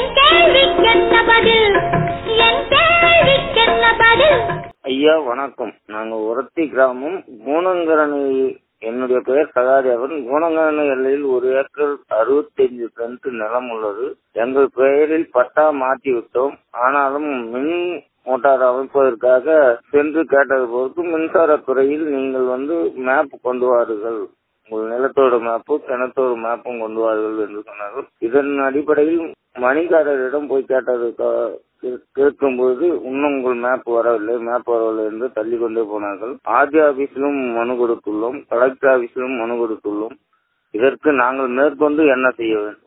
என் கேள்விக்கென்ன பதில் என் கேள்விக்கென்ன பதில் ஐயா வணக்கம் நாங்க உரத்தி கிராமம் கூனங்கரணி என்னுடைய பெயர் சகாதேவன் கூனங்கரணி எல்லையில் ஒரு ஏக்கர் அறுபத்தைந்து சென்ட் நிலம் உள்ளது எங்கள் பெயரில் பட்டா மாற்றி விட்டோம் ஆனாலும் மின் மோட்டார் அமைப்பதற்காக சென்று கேட்டது பொறுத்து மின்சாரத்துறையில் நீங்கள் வந்து மேப் கொண்டு வாருங்கள் உங்கள் நிலத்தோட மேப்பும் கிணத்தோட மேப்பும் கொண்டு வாருங்கள் என்று சொன்னார்கள் இதன் அடிப்படையில் மணிக்காரரிடம் போய் கேட்டது கேட்கும்போது இன்னும் உங்கள் மேப் வரவில்லை மேப் வரவில்லை என்று தள்ளி கொண்டே போனார்கள் ஆர்டி ஆபீஸிலும் மனு கொடுத்துள்ளோம் கலெக்டர் ஆபீஸிலும் மனு கொடுத்துள்ளோம் இதற்கு நாங்கள் மேற்கொண்டு என்ன செய்ய வேண்டும்